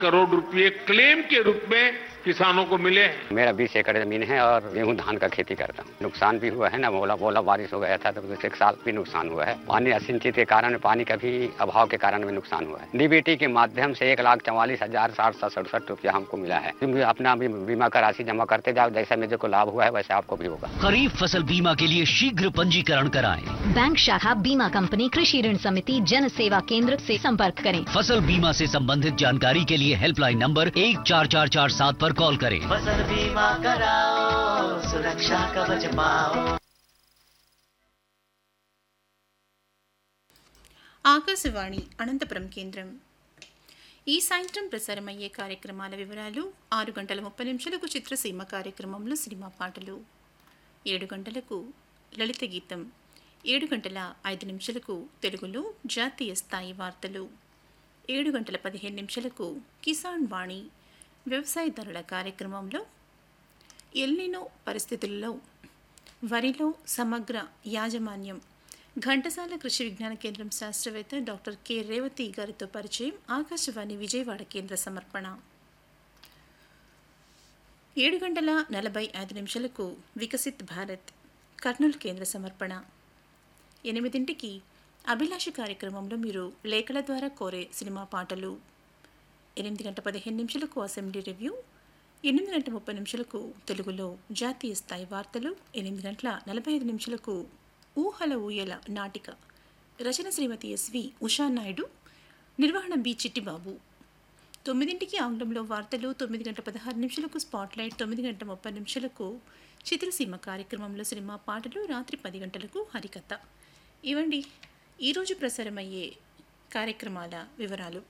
करोड़ रुपए क्लेम के रूप में किसानों को मिले हैं मेरा बीस एकड़ जमीन है और गेहूँ धान का खेती करता हूँ नुकसान भी हुआ है ना ओला ओला बारिश हो गया था तो एक साल भी नुकसान हुआ है पानी असिंचित के कारण पानी का भी अभाव के कारण भी नुकसान हुआ है डीबीटी के माध्यम से एक लाख चौवालीस हजार साठ सौ सड़सठ रुपया हमको मिला है क्योंकि अपना भी बीमा का राशि जमा करते जाओ जैसा मेरे को लाभ हुआ है वैसे आपको भी होगा खरीफ फसल बीमा के लिए शीघ्र पंजीकरण कराएं बैंक शाखा बीमा कंपनी कृषि ऋण समिति जन सेवा केंद्र से संपर्क करें फसल बीमा से संबंधित जानकारी के लिए हेल्पलाइन नंबर एक चार चार चार सात पर कॉल करें फसल बीमा कराओ सुरक्षा कवच पाओ ఆకాశవాణి అనంతపురం కేంద్రం ఈ సాయంత్రం ప్రసారమయ్యే కార్యక్రమాల వివరాలు ఆరు గంటల ముప్పై నిమిషాలకు చిత్రసీమ కార్యక్రమంలో సినిమా పాటలు ఏడు గంటలకు లలిత గీతం ఏడు గంటల ఐదు నిమిషాలకు తెలుగులో జాతీయ స్థాయి వార్తలు ఏడు గంటల పదిహేను నిమిషాలకు కిసాన్ వాణి వ్యవసాయదారుల కార్యక్రమంలో ఎల్నినో పరిస్థితుల్లో వరిలో సమగ్ర యాజమాన్యం ఘంటసాల కృషి విజ్ఞాన కేంద్రం శాస్త్రవేత్త డాక్టర్ కె రేవతి గారితో పరిచయం ఆకాశవాణి విజయవాడ కేంద్ర సమర్పణ ఏడు గంటల నలభై ఐదు నిమిషాలకు వికసిత్ భారత్ కర్నూలు కేంద్ర సమర్పణ ఎనిమిదింటికి అభిలాష కార్యక్రమంలో మీరు లేఖల ద్వారా కోరే సినిమా పాటలు ఎనిమిది గంట పదిహేను నిమిషాలకు అసెంబ్లీ రివ్యూ ఎనిమిది గంట ముప్పై నిమిషాలకు తెలుగులో జాతీయ స్థాయి వార్తలు ఎనిమిది గంటల నలభై ఐదు నిమిషాలకు ఊహల ఊయల నాటిక రచన శ్రీమతి ఎస్వి ఉషానాయుడు నిర్వహణ బి చిట్టిబాబు తొమ్మిదింటికి ఆంగ్లంలో వార్తలు తొమ్మిది గంట పదహారు నిమిషాలకు స్పాట్లైట్ తొమ్మిది గంట ముప్పై నిమిషాలకు చిత్రసీమ కార్యక్రమంలో సినిమా పాటలు రాత్రి పది గంటలకు హరికథ ఇవండి ఈరోజు ప్రసారమయ్యే కార్యక్రమాల వివరాలు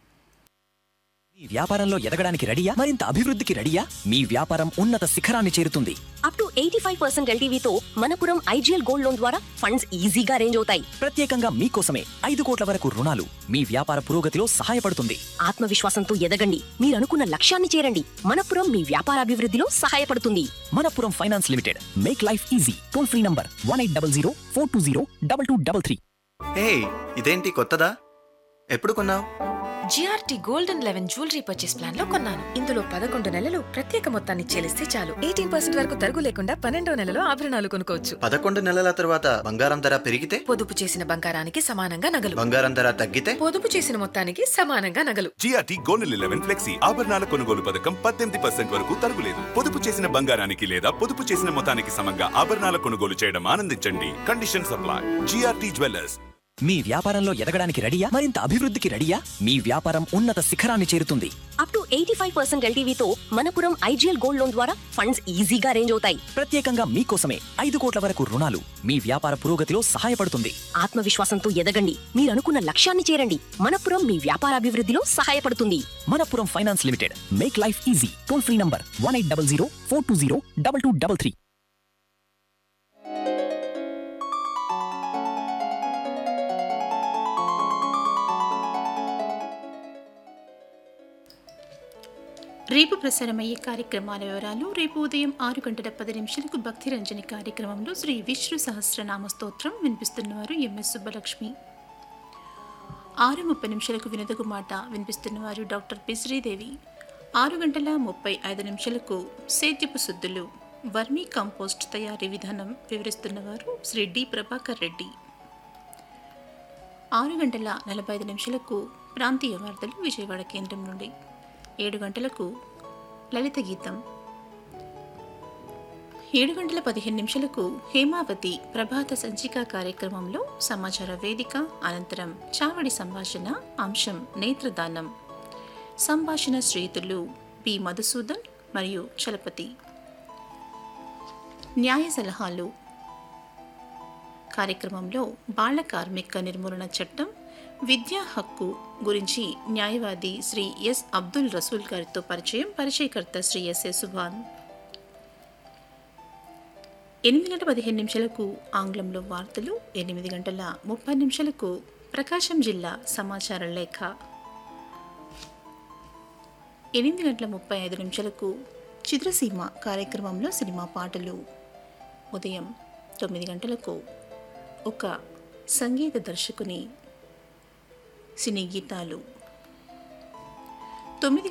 మీ వ్యాపారంలో ఎదగడానికి రెడీయా మరింత అభివృద్ధికి రెడీయా మీ వ్యాపారం ఉన్నత శిఖరాన్ని చేరుతుంది up to eighty five percent ఎల్టీవీతో మనపురం ఐజీఎల్ గోల్డ్ లోన్ ద్వారా ఫండ్స్ ఈజీగా అరేంజ్ అవుతాయి ప్రత్యేకంగా మీకోసమే ఐదు కోట్ల వరకు రుణాలు మీ వ్యాపార పురోగతిలో సహాయపడుతుంది ఆత్మవిశ్వాసంతో ఎదగండి మీరు అనుకున్న లక్ష్యాన్ని చేరండి మనపురం మీ వ్యాపార అభివృద్ధిలో సహాయపడుతుంది Manappuram finance limited make life easy toll free number one eight double zero four two zero double two double three hey ఇదేంటి కొత్తదా ఎప్పుడు కొన్నావు GRT golden eleven jewellery purchase plan లో కొన్నాను ఇందులో పదకొండు నెలలు ప్రత్యేక మొత్తాన్ని చెల్లిస్తే చాలు ఎయిటీన్ పర్సెంట్ వరకు తరుగు లేకుండా పన్నెండో నెలలో ఆభరణాలు కొనుక్కోవచ్చు పదకొండు నెలల తర్వాత బంగారం ధర పెరిగితే పొదుపు చేసిన బంగారానికి సమానంగా నగలు బంగారం ధర తగ్గితే పొదుపు చేసిన మొత్తానికి సమానంగా నగలు జిఆర్టీ గోల్డెన్ లెవెన్ ఫ్లెక్సీ ఆభరణాల కొనుగోలు పథకం పద్దెనిమిది పర్సెంట్ వరకు తరుగులేదు పొదుపు చేసిన బంగారానికి లేదా పొదుపు చేసిన మొత్తానికి సమంగా ఆభరణాల కొనుగోలు చేయడం ఆనందించండి కండిషన్ సప్లై జిఆర్టీ జ్యువెలర్స్ మీ వ్యాపారంలో ఎదగడానికి రెడీయా మరింత అభివృద్ధికి రెడీయా మీ వ్యాపారం ఉన్నత శిఖరాన్ని చేరుతుంది up to eighty five percent ఎల్టీవీతో మనపురం ఐజీఎల్ గోల్డ్ లోన్ ద్వారా ఫండ్స్ ఈజీగా అరేంజ్ అవుతాయి ప్రత్యేకంగా మీకోసమే ఐదు కోట్ల వరకు రుణాలు మీ వ్యాపార పురోగతిలో సహాయపడుతుంది ఆత్మవిశ్వాసంతో ఎదగండి మీరు అనుకున్న లక్ష్యాన్ని చేరండి మనపురం మీ వ్యాపార అభివృద్ధిలో సహాయపడుతుంది Manappuram finance limited make life easy toll free number one eight double zero four two zero double two double three రేపు ప్రసారమయ్యే కార్యక్రమాల వివరాలు రేపు ఉదయం ఆరు గంటల పది నిమిషాలకు భక్తి రంజని కార్యక్రమంలో శ్రీ విష్ణు సహస్రనామ స్తోత్రం వినిపిస్తున్నవారు ఎంఎస్ సుబ్బలక్ష్మి ఆరు ముప్పై నిమిషాలకు వినదగు మాట వినిపిస్తున్నవారు డాక్టర్ పి శ్రీదేవి ఆరు గంటల ముప్పై ఐదు నిమిషాలకు సేద్యపు శుద్ధులు వర్మీ కంపోస్ట్ తయారీ విధానం వివరిస్తున్నవారు శ్రీ డి ప్రభాకర్ రెడ్డి ఆరు గంటల నలభై ఐదు నిమిషాలకు ప్రాంతీయ వార్తలు విజయవాడ కేంద్రం నుండి ఏడు గంటలకు లలిత గీతం ఏడు గంటల పదిహేను నిమిషాలకు హేమావతి ప్రభాత సంచిక కార్యక్రమంలో సమాచార వేదిక అనంతరం చావడి సంభాషణ అంశం నేత్రదానం సంభాషణ శ్రీతులు పి మధుసూదన్ మరియు చలపతి న్యాయ సలహాలు కార్యక్రమంలో బాల కార్మిక నిర్మూలన చట్టం విద్యా హక్కు గురించి న్యాయవాది శ్రీ ఎస్ అబ్దుల్ రసూల్ గారితో పరిచయం పరిచయకర్త శ్రీ ఎస్ఏ సుభాన్ ఎనిమిది గంటల పదిహేను నిమిషాలకు ఆంగ్లంలో వార్తలు ఎనిమిది గంటల ముప్పై నిమిషాలకు ప్రకాశం జిల్లా సమాచార లేఖ ఎనిమిది గంటల ముప్పై ఐదు నిమిషాలకు చిత్రసీమ కార్యక్రమంలో సినిమా పాటలు ఉదయం తొమ్మిది గంటలకు ఒక సంగీత దర్శకుని సినీ గీతాలు తొమ్మిది